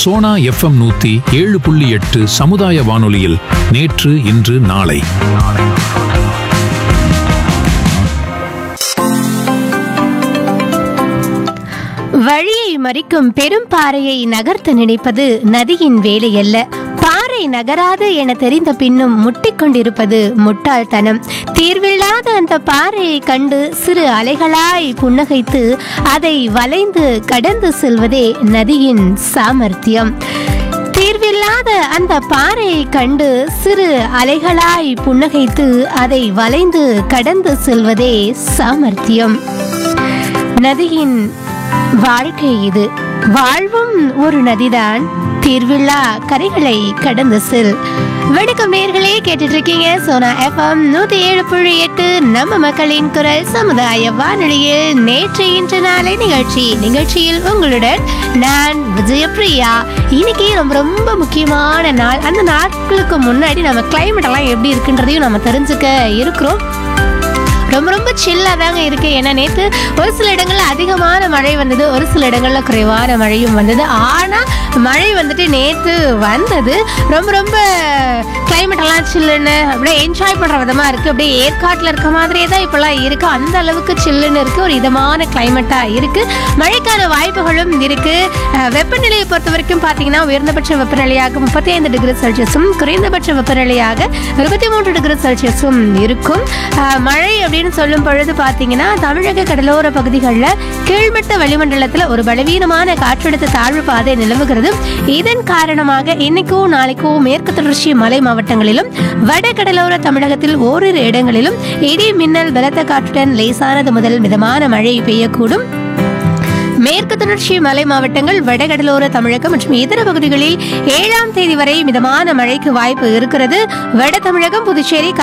Sona FM நூத்தி ஏழு புள்ளி எட்டு சமுதாய வானொலியில் நேற்று இன்று நாளை வழியை மறிக்கும் பெரும் பாறையை நகர்த்த நினைப்பது நதியின் வேலையல்ல பாறை நகராது என தெரிந்த பின்னும் முட்டிக்கொண்டிருப்பது முட்டாள்தனம் தீர்வில்லாத அந்த பாறையை கண்டு சிறு அலைகளாய் புன்னகைத்து அதை வளைந்து கடந்து செல்வதே நதியின் சாமர்த்தியம் தீர்வில்லாத அந்த பாறையை கண்டு சிறு அலைகளாய் புன்னகைத்து அதை வளைந்து கடந்து செல்வதே சாமர்த்தியம் நதியின் வாழ்க்கை இது வாழ்வும் ஒரு நதிதான் தீர்வில்லா கரைகளை கடந்து செல் வணக்கம் நேர்களே கேட்டுட்டு இருக்கீங்க சோனா எஃப்எம் நூத்தி ஏழு புள்ளி எட்டு நம்ம மக்களின் குரல் சமுதாய வானொலியில் நேற்று இன்று நாளை நிகழ்ச்சி நிகழ்ச்சியில் உங்களுடன் நான் விஜயபிரியா இன்னைக்கு ரொம்ப ரொம்ப முக்கியமான நாள் அந்த நாட்களுக்கு முன்னாடி நம்ம கிளைமேட் எல்லாம் எப்படி இருக்குன்றதையும் நம்ம தெரிஞ்சுக்க இருக்கிறோம் ரொம்ப ரொம்ப சில்லாக தாங்க இருக்கு ஏன்னா நேற்று ஒரு சில இடங்கள்ல அதிகமான மழை வந்தது ஒரு சில இடங்கள்ல குறைவான மழையும் வந்தது ஆனால் மழை வந்துட்டு நேற்று வந்தது ரொம்ப ரொம்ப climate எல்லாம் சில்லுன்னு அப்படியே என்ஜாய் பண்ணுற விதமாக இருக்குது அப்படியே ஏற்காட்டில் இருக்க மாதிரியே தான் இப்போல்லாம் இருக்குது அந்த அளவுக்கு சில்லுன்னு இருக்குது ஒரு இதமான கிளைமேட்டாக இருக்குது மழைக்கான வாய்ப்புகளும் இருக்குது வெப்பநிலையை பொறுத்த வரைக்கும் பார்த்தீங்கன்னா உயர்ந்தபட்ச வெப்பநிலையாக முப்பத்தி ஐந்து டிகிரி செல்சியஸும் குறைந்தபட்ச வெப்பநிலையாக இருபத்தி மூன்று டிகிரி செல்சியஸும் இருக்கும் அஹ், மழை அப்படின்னு சொல்லும் பொழுது பார்த்தீங்கன்னா தமிழக கடலோர பகுதிகளில் கீழ்மட்ட வளிமண்டலத்தில் ஒரு பலவீனமான காற்றழுத்த தாழ்வு பாதை நிலவுகிறது இதன் காரணமாக இன்னைக்கும் நாளைக்கும் மேற்கு தொடர்ச்சி மலை மாவட்டங்களிலும் வட கடலோர தமிழகத்தில் ஓரிரு இடங்களிலும் இடி மின்னல் பலத்த காற்றுடன் லேசானது முதல் மிதமான மழை பெய்யக்கூடும் மேற்கு தொடர்ச்சி மலை மாவட்டங்கள் வடகடலோர தமிழகம் மற்றும் இதர பகுதிகளில் ஏழாம் தேதி வரை மிதமான மழைக்கு வாய்ப்பு இருக்கிறது வட தமிழகம் புதுச்சேரி